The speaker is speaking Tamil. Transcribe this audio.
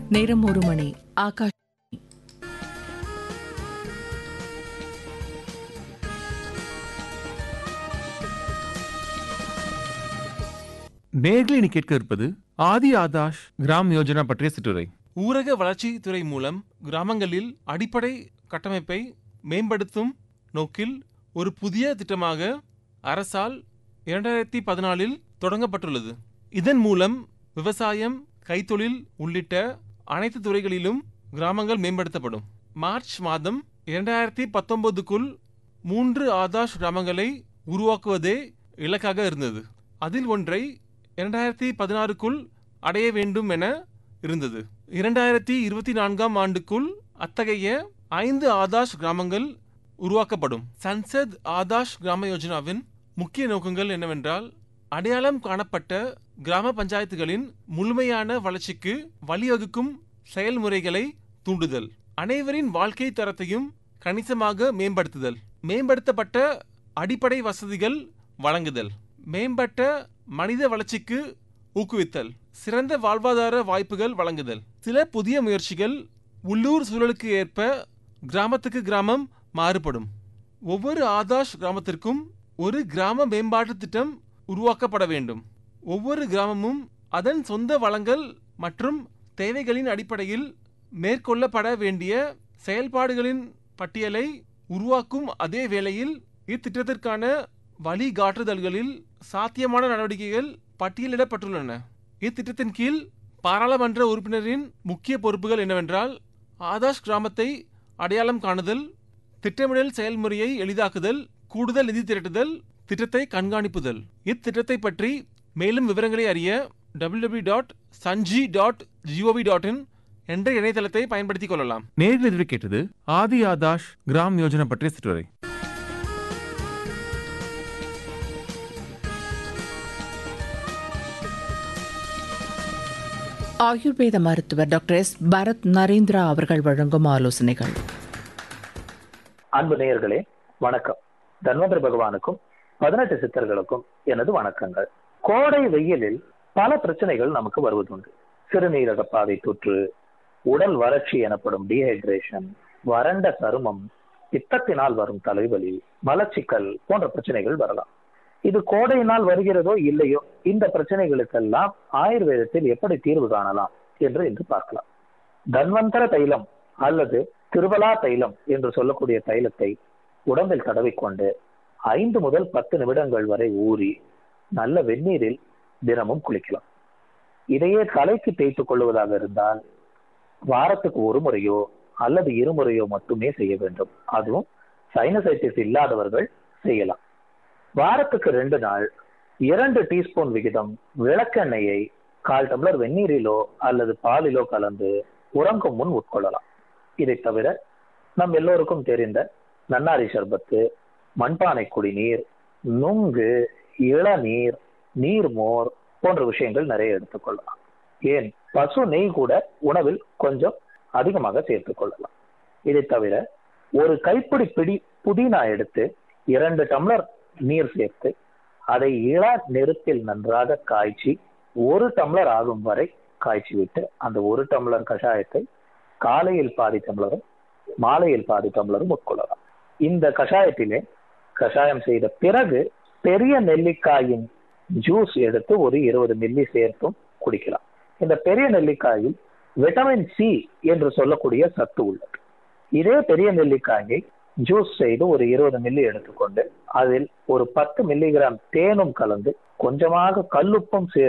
நேரம் ஒரு மணி ஆகாஷ் நேர்களை இனி கேட்க இருப்பது ஆதி ஆதாஷ் கிராம் யோஜனா பற்றிய சிற்றுரை ஊரக வளர்ச்சித் துறை மூலம் கிராமங்களில் அடிப்படை கட்டமைப்பை மேம்படுத்தும் நோக்கில் ஒரு புதிய திட்டமாக அரசால் இரண்டாயிரத்தி பதினாலில் தொடங்கப்பட்டுள்ளது இதன் மூலம் விவசாயம் கைத்தொழில் உள்ளிட்ட அனைத்து துறைகளிலும் கிராமங்கள் மேம்படுத்தப்படும் மார்ச் மாதம் இரண்டாயிரத்தி பத்தொன்பதுக்குள் மூன்று ஆதாஷ் கிராமங்களை உருவாக்குவதே இலக்காக இருந்தது அதில் ஒன்றை இரண்டாயிரத்தி பதினாறுக்குள் அடைய வேண்டும் என இருந்தது இரண்டாயிரத்தி இருபத்தி நான்காம் ஆண்டுக்குள் அத்தகைய ஐந்து ஆதாஷ் கிராமங்கள் உருவாக்கப்படும் சன்சத் ஆதாஷ் கிராம யோஜனாவின் முக்கிய நோக்கங்கள் என்னவென்றால் அடையாளம் காணப்பட்ட கிராம பஞ்சாயத்துகளின் முழுமையான வளர்ச்சிக்கு வழிவகுக்கும் செயல்முறைகளை தூண்டுதல் அனைவரின் வாழ்க்கை தரத்தையும் கணிசமாக மேம்படுத்துதல் மேம்படுத்தப்பட்ட அடிப்படை வசதிகள் வழங்குதல் மேம்பட்ட மனித வளர்ச்சிக்கு ஊக்குவித்தல் சிறந்த வாழ்வாதார வாய்ப்புகள் வழங்குதல் சில புதிய முயற்சிகள் உள்ளூர் சூழலுக்கு ஏற்ப கிராமத்துக்கு கிராமம் மாறுபடும் ஒவ்வொரு ஆதாஷ் கிராமத்திற்கும் ஒரு கிராம மேம்பாட்டு திட்டம் உருவாக்கப்பட வேண்டும் ஒவ்வொரு கிராமமும் அதன் சொந்த வளங்கள் மற்றும் தேவைகளின் அடிப்படையில் மேற்கொள்ளப்பட வேண்டிய செயல்பாடுகளின் பட்டியலை உருவாக்கும் அதே வேளையில் இத்திட்டத்திற்கான வழிகாட்டுதல்களில் சாத்தியமான நடவடிக்கைகள் பட்டியலிடப்பட்டுள்ளன இத்திட்டத்தின் கீழ் பாராளுமன்ற உறுப்பினரின் முக்கிய பொறுப்புகள் என்னவென்றால் ஆதாஷ் கிராமத்தை அடையாளம் காணுதல் திட்டமிடல் செயல்முறையை எளிதாக்குதல் கூடுதல் நிதி திரட்டுதல் திட்டத்தை கண்காணிப்புதல் இத்திட்டத்தை பற்றி மேலும் விவரங்களை அறிய www.sanji.gov.in dot Sanji dot gov dot in என்ற இணையதளத்தை பயன்படுத்திக் கொள்ளலாம் நேரில் இதுவரை கேட்டது ஆதி ஆதாஷ் கிராம் யோஜனா பற்றிய சிற்றுரை ஆயுர்வேத மருத்துவர் டாக்டர் எஸ் பரத் நரேந்திரா அவர்கள் வழங்கும் ஆலோசனைகள் அன்பு நேயர்களே வணக்கம் தன்வந்திர பகவானுக்கும் பதினெட்டு சித்தர்களுக்கும் எனது வணக்கங்கள் கோடை வெயிலில் பல பிரச்சனைகள் நமக்கு வருவதுண்டு சிறுநீரக பாதை தொற்று உடல் வறட்சி எனப்படும் டீஹைட்ரேஷன் வறண்ட சருமம் பித்தத்தினால் வரும் தலைவலி மலச்சிக்கல் போன்ற பிரச்சனைகள் வரலாம் இது கோடையினால் வருகிறதோ இல்லையோ இந்த பிரச்சனைகளுக்கெல்லாம் ஆயுர்வேதத்தில் எப்படி தீர்வு காணலாம் என்று இன்று பார்க்கலாம் தன்வந்தர தைலம் அல்லது திருவலா தைலம் என்று சொல்லக்கூடிய தைலத்தை உடம்பில் தடவிக்கொண்டு ஐந்து முதல் பத்து நிமிடங்கள் வரை ஊறி நல்ல வெந்நீரில் தினமும் குளிக்கலாம் இதையே தலைக்கு தேய்த்துக் கொள்வதாக இருந்தால் வாரத்துக்கு ஒரு முறையோ அல்லது இருமுறையோ மட்டுமே செய்ய வேண்டும் அதுவும் சைனசைட்டிஸ் இல்லாதவர்கள் செய்யலாம் வாரத்துக்கு ரெண்டு நாள் இரண்டு டீஸ்பூன் விகிதம் விளக்கெண்ணெயை கால் டம்ளர் வெந்நீரிலோ அல்லது பாலிலோ கலந்து உறங்கும் முன் உட்கொள்ளலாம் இதை தவிர நம் எல்லோருக்கும் தெரிந்த நன்னாரி சர்பத்து மண்பானை குடிநீர் நுங்கு இளநீர் நீர்மோர் போன்ற விஷயங்கள் நிறைய எடுத்துக்கொள்ளலாம் ஏன் பசு நெய் கூட உணவில் கொஞ்சம் அதிகமாக சேர்த்துக் கொள்ளலாம் இதை தவிர ஒரு கைப்பிடி பிடி புதினா எடுத்து இரண்டு டம்ளர் நீர் சேர்த்து அதை இள நெருப்பில் நன்றாக காய்ச்சி ஒரு டம்ளர் ஆகும் வரை காய்ச்சி விட்டு அந்த ஒரு டம்ளர் கஷாயத்தை காலையில் பாதி டம்ளரும் மாலையில் பாதி டம்ளரும் உட்கொள்ளலாம் இந்த கஷாயத்திலே கஷாயம் செய்த பிறகு பெரிய நெல்லிக்காயின் ஜூஸ் எடுத்து ஒரு இருபது மில்லி சேர்த்தும் குடிக்கலாம் இந்த பெரிய நெல்லிக்காயில் விட்டமின் சி என்று சொல்லக்கூடிய சத்து உள்ளது இதே பெரிய நெல்லிக்காயை ஜூஸ் செய்து ஒரு இருபது மில்லி எடுத்துக்கொண்டு அதில் ஒரு பத்து மில்லிகிராம் தேனும் கலந்து கொஞ்சமாக கல்லுப்பும் சேர்த்து